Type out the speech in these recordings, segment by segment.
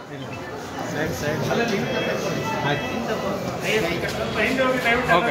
Side side okay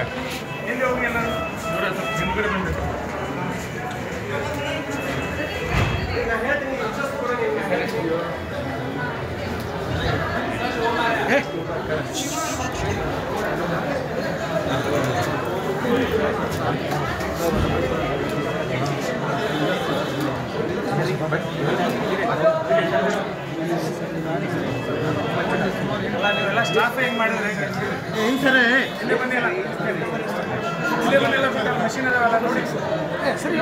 ನೀವೆಲ್ಲ staff ಹೆಂಗ್ ಮಾಡಿದ್ರೆ ಏನು ಸರ್ ಇಲ್ಲೇ ಬಂದಿಲ್ಲ ಇಲ್ಲೇ ಬಂದಿಲ್ಲ ಮಷೀನ್ ಅದಾವಲ್ಲ ನೋಡಿ ಸರಿ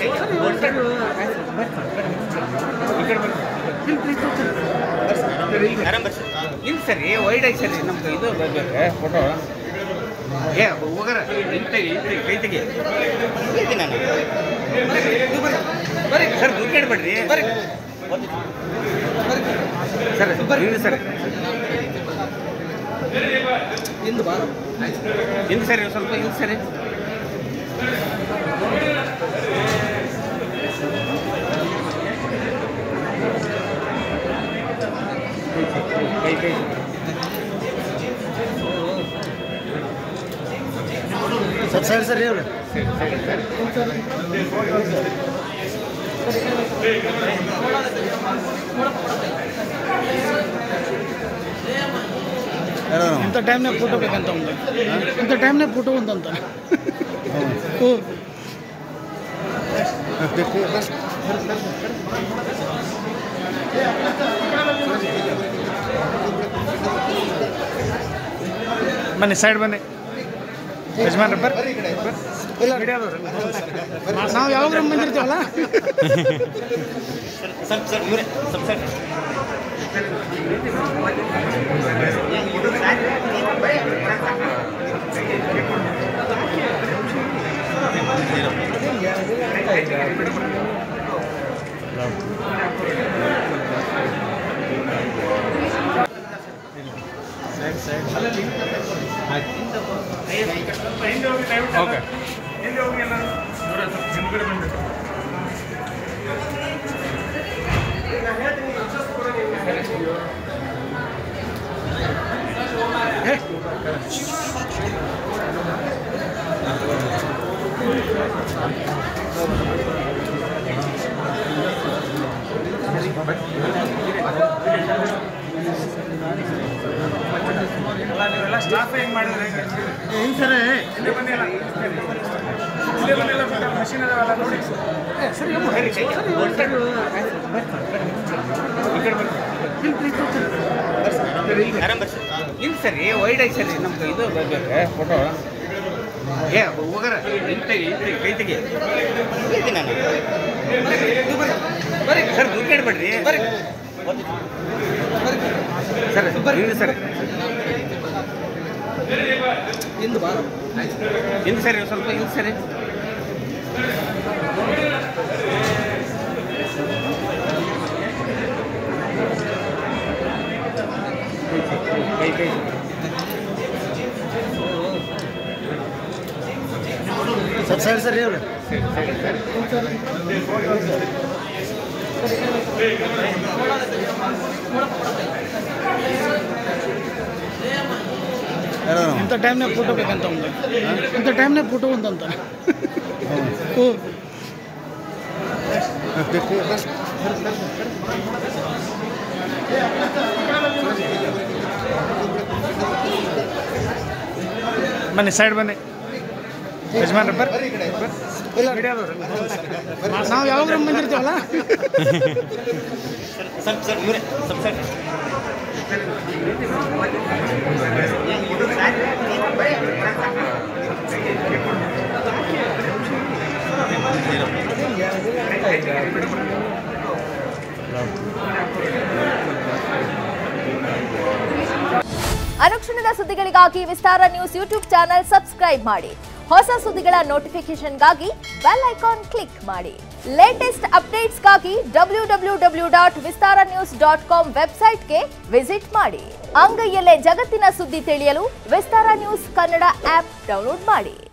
ಇಲ್ಲ ಸರಿ ವೈಡ್ ಆಗಿ ಸರಿ ನಮ್ದು ಇದು ಬರ್ಬೇಕು ಫೋಟೋ ಏ ಹೋಗರ ಇಲ್ಲಿ ತೆಗಿ ಇಲ್ಲಿ ತೆಗಿ ಕೈ ತೆಗಿ ತೆಗಿ ನಾನು ಇದು ಬರ್ರಿ. ಬರ್ರಿ ಸರ್ ದುಡ್ಡು ಬರ್ರಿ ಸರ್ ಇಲ್ಲಿ ಸರಿ ಹಿಂದೆ ಬಾ ಹಿಂದೆ ಸರಿ ಸ್ವಲ್ಪ ಹಿಂದೆ ಸರಿ ಕೈ ಕೈ ಸ್ವಲ್ಪ ಸೈಡ್ ಸರ್ ಹೇಳಿ ಇಂಥ ಟೈಮ್ನಾಗ ಫೋಟೋ ಬೇಕಂತ ಒಂದು ಇಂಥ ಟೈಮ್ನಾಗ ಫೋಟೋ ಒಂದಂತ ಹ್ಞೂ ಬನ್ನಿ ಸೈಡ್ ಬನ್ನಿ ಯಜಮಾನ್ರ ಬರ್ರಿ ನಾವು ಯಾವಾಗ ಬಂದಿರ್ತೀವಲ್ಲ ಸ್ವಲ್ಪ ಸರ್ ಇವರೇ ಸ್ವಲ್ಪ ಸರ್ ಸೈಡ್ ಸೈಡ್ ಹಿಂದೆ ಹೋಗಿ ದಯವಿಟ್ಟು ಓಕೆ ಹಿಂದೆ ಹೋಗಿ ಎಲ್ಲ ನೋಡಿ ಸ್ವಲ್ಪ ಹಿಂದ್ಗಡೆ ಬಂದ್ಬಿಟ್ಟು ಎಲ್ಲ ನೀವೆಲ್ಲ ಸ್ಟಾಫ್ ಹೆಂಗ್ ಮಾಡಿದ್ರೆ ಏನು ಸರ್ ಇಲ್ಲೇ ಬಂದಿಲ್ಲ ಇಲ್ಲೇ ಬಂದಿಲ್ಲ ಮಷೀನ್ ಅದಾವಲ್ಲ ನೋಡಿ ಸರಿ ಇಲ್ಲ ಸರಿ ವೈಡ್ ಆಗಿ ಸರಿ ನಮ್ದು ಇದು ಬರ್ಬೇಕು ಫೋಟೋ ಏ ಹೋಗರ ಇಲ್ಲಿ ತೆಗಿ ಇಲ್ಲಿ ತೆಗಿ ಕೈ ತೆಗಿ ತೆಗಿ ನಾನು ಇದು ಬರ್ರಿ. ಬರ್ರಿ ಸರ್ ದುಡ್ಡು ಬರ್ರಿ ಬರ್ರಿ ಸರ್ ಹಿಂದೆ ಸರಿ ಹಿಂದೆ ಬಾ ಹಿಂದೆ ಸರಿ ಸ್ವಲ್ಪ ಹಿಂದೆ ಸರಿ ಕೈ ಕೈ ಸ್ವಲ್ಪ ಸೈಡ್ ಸರ್ ಹೇಳಿ ಇಂಥ ಟೈಮ್ನಾಗ ಫೋಟೋ ಬೇಕಂತ ಒಂದು ಇಂಥ ಟೈಮ್ನಾಗ ಫೋಟೋ ಒಂದಂತ ಹ್ಞೂ ಬನ್ನಿ ಸೈಡ್ ಬನ್ನಿ ಯಜಮಾನ್ರ ಬರ್ರಿ ನಾವು ಯಾವಾಗ ಬಂದಿರ್ತೀವಲ್ಲ ಸ್ವಲ್ಪ ಸರ್ ಇವರೇ ಸ್ವಲ್ಪ ಸರ್ ಅನುಕ್ಷಣದ ಸುದ್ದಿಗಳಿಗಾಗಿ Vistara news YouTube channel subscribe ಮಾಡಿ ಹೊಸ ಸುದ್ದಿಗಳ ನೋಟಿಫಿಕೇಶನ್ಗಾಗಿ ಬೆಲ್ ಐಕಾನ್ ಕ್ಲಿಕ್ ಮಾಡಿ ಲೇಟೆಸ್ಟ್ ಅಪ್ಡೇಟ್ಸ್ಗಾಗಿ W W W dot Vistara news dot com ವೆಬ್ಸೈಟ್ಗೆ ವಿಸಿಟ್ ಮಾಡಿ ಅಂಗೈಯಲ್ಲೇ ಜಗತ್ತಿನ ಸುದ್ದಿ ತಿಳಿಯಲು Vistara news Kannada app download ಮಾಡಿ